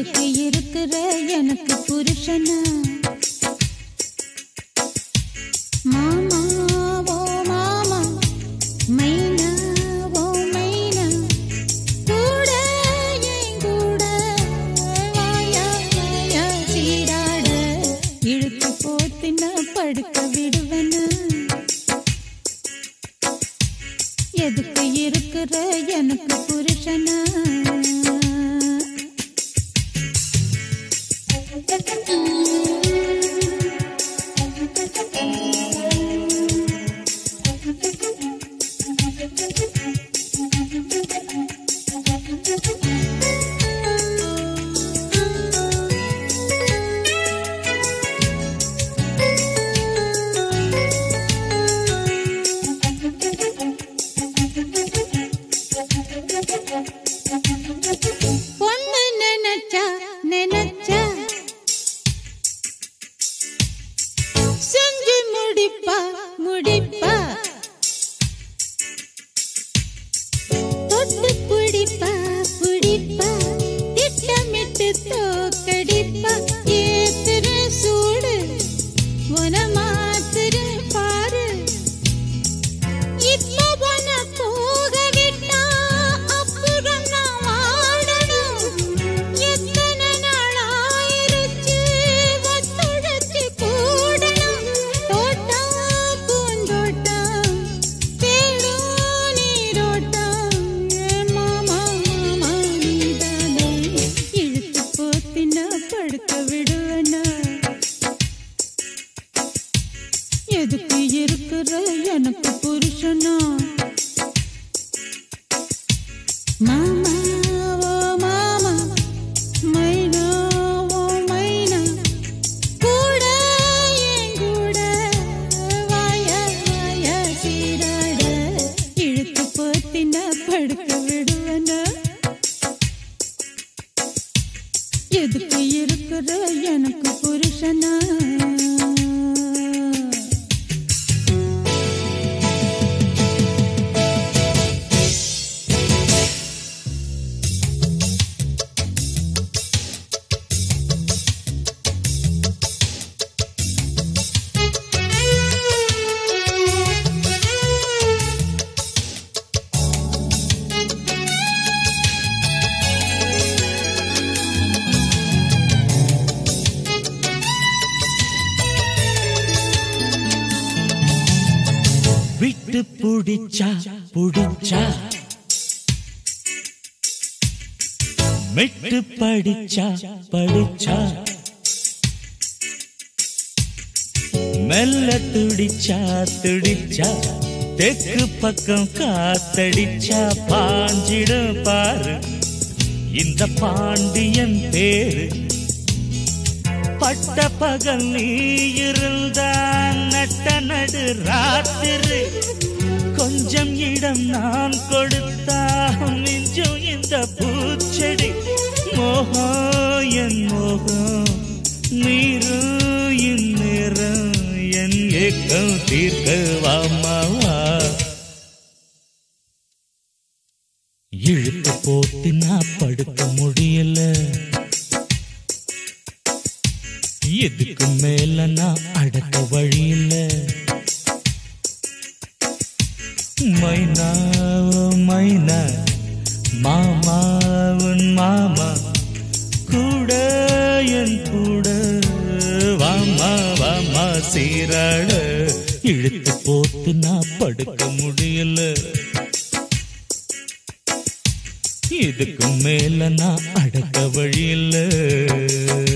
எதுக்கு இருக்கிற எனக்கு புருஷனா மாமா ஓ மாமா மைனா ஓ மைனா கூட என் கூட வாயா வாயா சீராட இழுத்து போட்டு நான் படுக்க விடுவேனா எதுக்கு இருக்கிற எனக்கு புருஷனா பொண்ணு நினைச்சா நினைச்சா செஞ்சு முடிப்பா முடிப்பா தொட்டு பிடிப்பா பிடிப்பா திட்டமிட்டு தோக்கடிப்பா ஏத்துற சூடு உன மாத்துற பாரு இப்ப உன போக விட்டா அப்புறம் நான் வாடணும் எத்தனை நாள் ஆயிருச்சு ஒத்துழைச்சு கூடணும் தோட்டம் பூந்தோட்டம் தேடும் நீரோட்டம் ஏ மாமா மாமா நீதானே இழுத்து போத்தினா படுக்க விடுவனா எதுக்கு இருக்கிற எனக்கு புருஷனா மாமா ஓ மாமா மைனா ஓ மைனா கூட என் கூட வாயா வாயா சீராட இழுத்து போத்தினா படுக்க விடுவனா எதுக்கு இருக்கிற எனக்கு புருஷனா விட்டு புடிச்சா புடிச்சா மெட்டு படிச்சா படிச்சா மெல்ல துடிச்சா துடிச்சா தெற்கு பக்கம் காத்தடிச்சா பாஞ்சிடும் பாரு இந்த பாண்டியன் பேரு பட்ட பகல் நீ இருந்தா நட்ட நடு ராத்திரி கொஞ்சம் இடம் நான் கொடுத்தா மிஞ்சும் இந்த பூச்செடி மோகம் என் மோகம் நீரும் இந்நேரம் என் ஏக்கம் தீர்க்க வாமாவா இழுத்து போட்டு நான் படுக்க முடியல இதுக்கு மேல நான் அடக்க வழி இல்ல மைனா ஓ மைனா மாமா உன் மாமா கூட என் கூட வாமா வாமா சீராட இழுத்து போட்டு நான் படுக்க முடியல இதுக்கு மேல நான் அடக்க வழி இல்ல